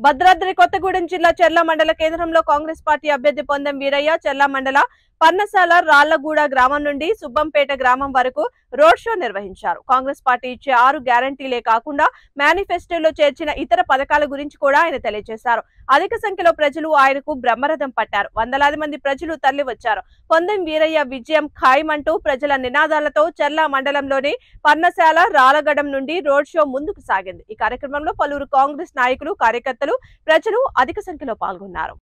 భద్రాద్రి కొత్తగూడెం జిల్లా చెర్ల మండల కేంద్రంలో కాంగ్రెస్ పార్టీ అభ్యర్థి పొందెం వీరయ్య చెర్ల మండల పన్నసాల రాళ్లగూడ గ్రామం నుండి సుబ్బంపేట గ్రామం వరకు రోడ్ షో నిర్వహించారు కాంగ్రెస్ పార్టీ ఇచ్చే ఆరు గ్యారంటీలే కాకుండా మేనిఫెస్టోలో చేర్చిన ఇతర పథకాల గురించి కూడా ఆయన తెలియజేశారు అధిక సంఖ్యలో ప్రజలు ఆయనకు బ్రహ్మరథం పట్టారు వందలాది మంది ప్రజలు తరలివచ్చారు పొందెం వీరయ్య విజయం ఖాయమంటూ ప్రజల నినాదాలతో చెర్ల మండలంలోని పన్నశాల రాలగడం నుండి రోడ్ షో ముందుకు సాగింది ఈ కార్యక్రమంలో పలువురు కాంగ్రెస్ నాయకులు కార్యకర్తలు ప్రజలు అధిక సంఖ్యలో పాల్గొన్నారు